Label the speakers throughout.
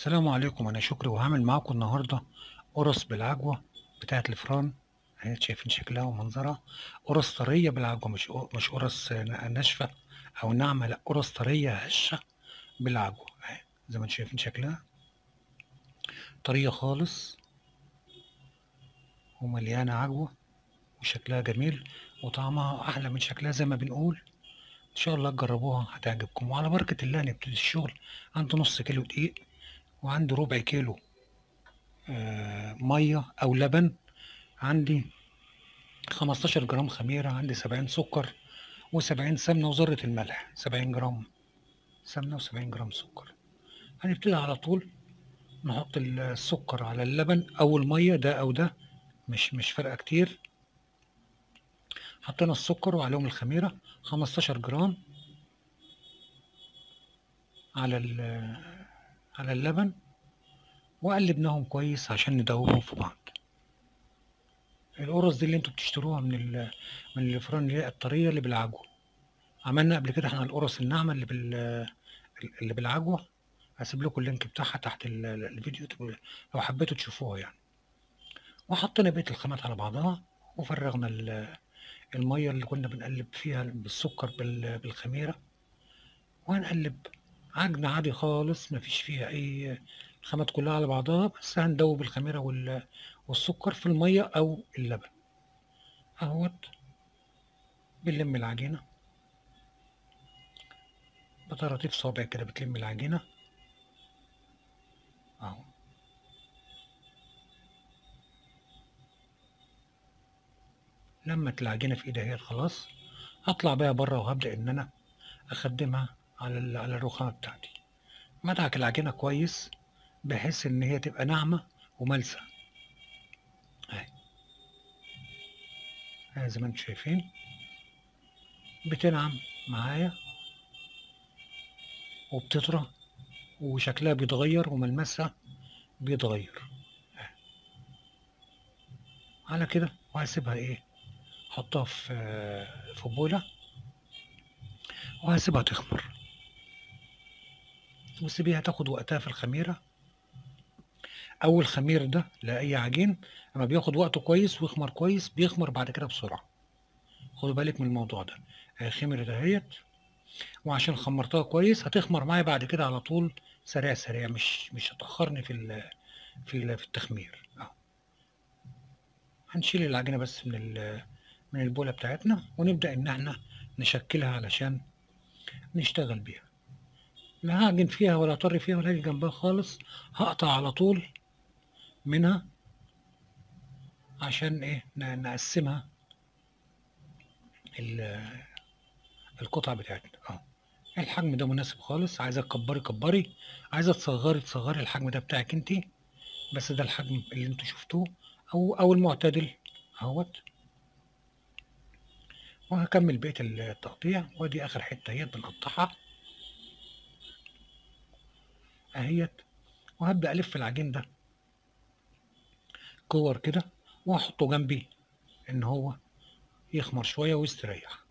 Speaker 1: السلام عليكم أنا شكري وهعمل معاكم النهاردة قرص بالعجوة بتاعة الفران اهي شايفين شكلها ومنظرها قرص طرية بالعجوة مش مش قرص ناشفة أو ناعمة لأ قرص طرية هشة بالعجوة اهي زي ما انتم شايفين شكلها طرية خالص ومليانة عجوة وشكلها جميل وطعمها أحلى من شكلها زي ما بنقول إن شاء الله تجربوها هتعجبكم وعلى بركة الله نبتدي الشغل عندي نص كيلو دقيق وعندي ربع كيلو آه مية أو لبن عندي 15 جرام خميرة عندي 70 سكر و70 سمنة وذرة الملح 70 جرام سمنة و70 جرام سكر هنبتدي على طول نحط السكر على اللبن أو المية ده أو ده مش مش فارقة كتير حطينا السكر وعليهم الخميرة 15 جرام على على اللبن وقلبناهم كويس عشان ندوبهم في بعض القرص دي اللي انتوا بتشتروها من ال... من الفرن اللي هي الطريه اللي بالعجوه عملنا قبل كده احنا القرص الناعمه اللي بال اللي بالعجوه هسيب لكم اللينك بتاعها تحت ال... الفيديو لو حبيتوا تشوفوها يعني وحطينا بقيه الخامات على بعضها وفرغنا ال... الميه اللي كنا بنقلب فيها بالسكر بال... بالخميره وهنقلب عجن عادي خالص مفيش فيها اي الخامات كلها على بعضها بس هندوب الخميرة وال... والسكر في المية او اللبن اهوت بنلم العجينة بطراطيف صابع كده بتلم العجينة اهو لمت العجينة في ايدي اهي خلاص هطلع بيها بره وهبدأ ان انا اخدمها على على الرخامة بتاعتي مدعك العجينة كويس بحيث ان هي تبقى ناعمة وملسة اهي اهي زي ما انتم شايفين بتنعم معايا وبتطرى وشكلها بيتغير وملمسها بيتغير اهي. على كده وهسيبها ايه احطها في في بولة وهسيبها تخمر وسيبيها تاخد وقتها في الخميرة أول خمير ده لأي عجين لما بياخد وقته كويس ويخمر كويس بيخمر بعد كده بسرعة خدوا بالك من الموضوع ده هي خمرت اهيت وعشان خمرتها كويس هتخمر معايا بعد كده على طول سريع سريع مش مش هتأخرني في ال في ال في التخمير اهو هنشيل العجينة بس من ال من البولة بتاعتنا ونبدأ إن احنا نشكلها علشان نشتغل بيها لا هعجن فيها ولا اطر فيها ولا اجي جنبها خالص هقطع على طول منها عشان ايه نقسمها القطع بتاعتنا اهو الحجم ده مناسب خالص عايزه تكبري كبري عايزه تصغري تصغري الحجم ده بتاعك انت بس ده الحجم اللي انتوا شفتوه او او المعتدل اهوت وهكمل بقيه التقطيع ودي اخر حته اهيت بنقطعها اهيت وهبدأ ألف العجين ده كور كده وأحطه جنبي إن هو يخمر شوية ويستريح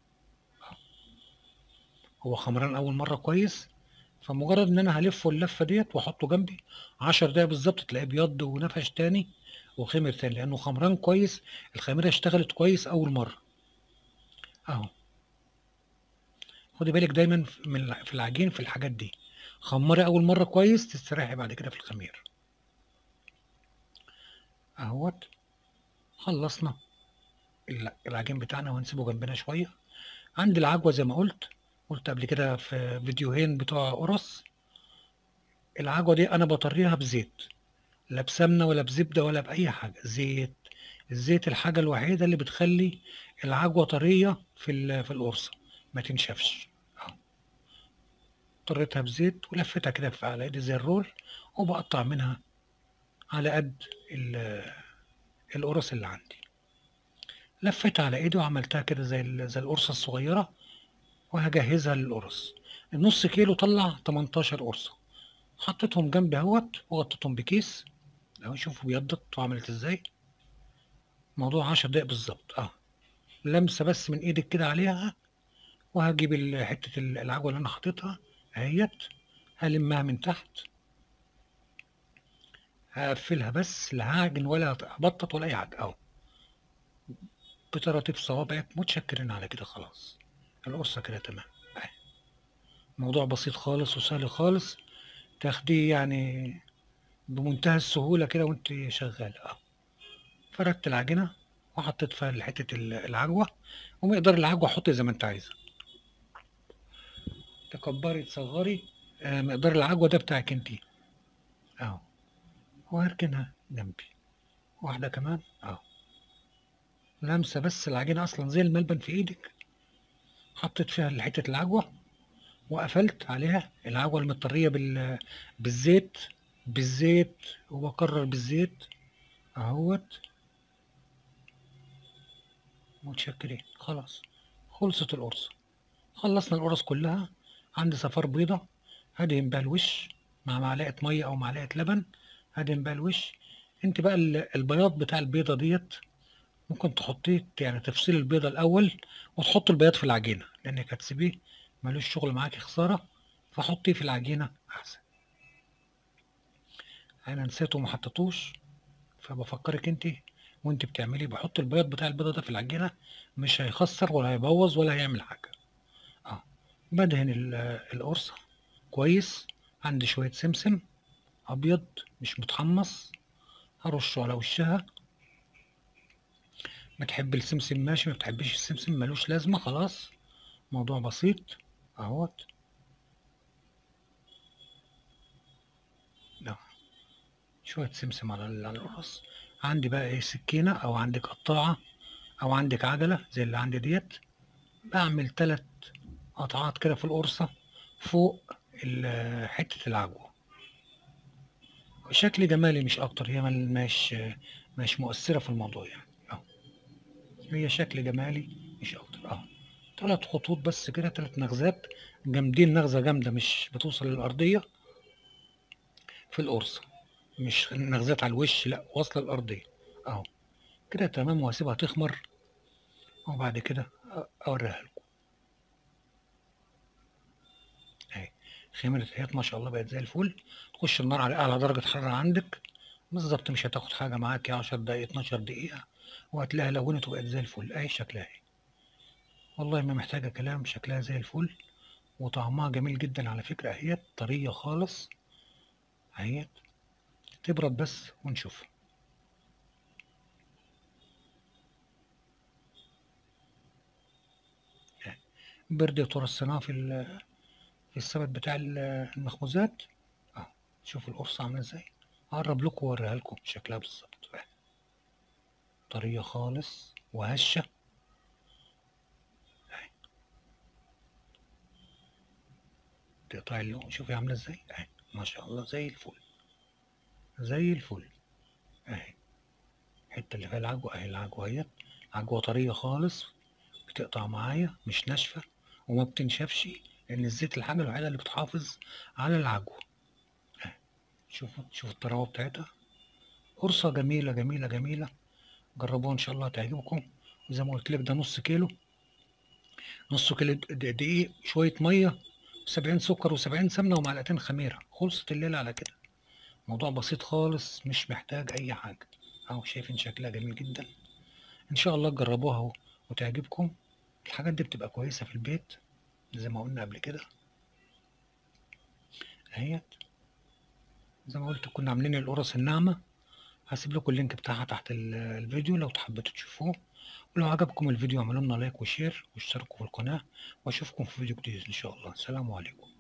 Speaker 1: هو خمران أول مرة كويس فمجرد إن أنا هلفه اللفة ديت وأحطه جنبي عشر دقايق بالظبط تلاقيه بيض ونفش تاني وخمر تاني لأنه خمران كويس الخميرة اشتغلت كويس أول مرة أهو خدي بالك دايما من في العجين في الحاجات دي خمري اول مره كويس تستريحي بعد كده في الخمير اهوت خلصنا العجين بتاعنا وهنسيبه جنبنا شويه عندي العجوه زي ما قلت قلت قبل كده في فيديوهين بتوع قرص العجوه دي انا بطريها بزيت لا بسمنه ولا بزبده ولا باي حاجه زيت الزيت الحاجه الوحيده اللي بتخلي العجوه طريه في في القرصه ما تنشفش طريتها بزيت ولفتها كده على ايدي زي الرول وبقطع منها على قد القرص اللي عندي لفتها على ايدي وعملتها كده زي زي القرصة الصغيرة وهجهزها للقرص النص كيلو طلع 18 قرصة حطيتهم جنبي اهوت وغطيتهم بكيس اهو شوفوا بيضت وعملت ازاي موضوع 10 دقايق بالظبط اه لمسة بس من ايدك كده عليها وهجيب حتة العجوة اللي انا حاططها اهيت هلمها من تحت هقفلها بس لا هعجن ولا هبطط ولا اي حاجه اهو بطراطيف صوابعك متشكرين على كده خلاص القرصه كده تمام اهي موضوع بسيط خالص وسهل خالص تاخديه يعني بمنتهى السهوله كده وانت شغاله اهو فردت العجينه وحطيت فيها حته العجوه ومقدار العجوه حطي زي ما انت عايزه تكبري تصغري آه، مقدار العجوه ده بتاعك انت اهو وهركنها جنبي واحده كمان اهو لامسه بس العجينه اصلا زي الملبن في ايدك حطيت فيها حته العجوه وقفلت عليها العجوه المطريه بال... بالزيت بالزيت وبكرر بالزيت اهوت متشكرين خلاص خلصت القرصة خلصنا القرص كلها عندي صفار بيضة هدهن بها الوش مع معلقة مية أو معلقة لبن هدهن بها الوش انت بقى البياض بتاع البيضة ديت ممكن تحطيه يعني تفصيل البيضة الأول وتحط البياض في العجينة لأنك هتسيبيه ملوش شغل معاكي خسارة فحطيه في العجينة أحسن أنا نسيته وما حطيتوش فبفكرك انت وانت بتعملي بحط البياض بتاع البيضة ده في العجينة مش هيخسر ولا هيبوظ ولا هيعمل حاجة اه بدهن القرصة كويس عندي شوية سمسم أبيض مش متحمص هرشه على وشها ما تحب السمسم ماشي ما بتحبش السمسم ملوش لازمة خلاص موضوع بسيط اهوت لا شوية سمسم على القرص عندي بقى ايه سكينة او عندك قطاعة او عندك عجلة زي اللي عندي ديت بعمل تلات قطعات كده في القرصة فوق حتة العجوة شكل جمالي مش اكتر هي مش مش مؤثرة في الموضوع يعني اهو هي شكل جمالي مش اكتر اهو تلات خطوط بس كده تلات نغزات جامدين نغزة جامدة مش بتوصل للأرضية في القرصة مش نغزات على الوش لا واصله الارضيه اهو كده تمام وهسيبها تخمر وبعد كده اوريها لكم اهي خمرت هي ما شاء الله بقت زي الفل تخش النار على اعلى درجه حراره عندك بالظبط مش هتاخد حاجه معاك 10 دقايق 12 دقيقه وهتلاقيها لونت وبقت زي الفل اهي شكلها اهي والله ما محتاجه كلام شكلها زي الفل وطعمها جميل جدا على فكره اهيت طريه خالص اهيت تبرد بس ونشوف بردت ورصيناها في في السبت بتاع المخبوزات اه شوفوا القرصة عاملة ازاي هقرب لكم واوريها لكم شكلها بالظبط طرية خالص وهشة تقطعي اللون شوفي عاملة ازاي اهي ما شاء الله زي الفل زي الفل اهي الحته اللي فيها العجوه اهي العجوه اهي عجوه طريه خالص بتقطع معايا مش ناشفه وما بتنشفش لان الزيت الحاجه الوحيده اللي بتحافظ على العجوه اهي شوفوا شوفوا الطراوه بتاعتها قرصه جميله جميله جميله جربوها ان شاء الله تعجبكم وزي ما قلت لك ده نص كيلو نص كيلو دقيق شويه ميه 70 سكر و70 سمنه ومعلقتين خميره خلصت الليله على كده موضوع بسيط خالص مش محتاج اي حاجة اهو شايفين شكلها جميل جدا ان شاء الله تجربوها وتعجبكم الحاجات دي بتبقى كويسة في البيت زي ما قلنا قبل كده اهيت زي ما قلت كنا عاملين القرص الناعمة هسيب لكم اللينك بتاعها تحت الفيديو لو تحبوا تشوفوه ولو عجبكم الفيديو اعملوا لنا لايك وشير واشتركوا في القناة واشوفكم في فيديو جديد ان شاء الله السلام عليكم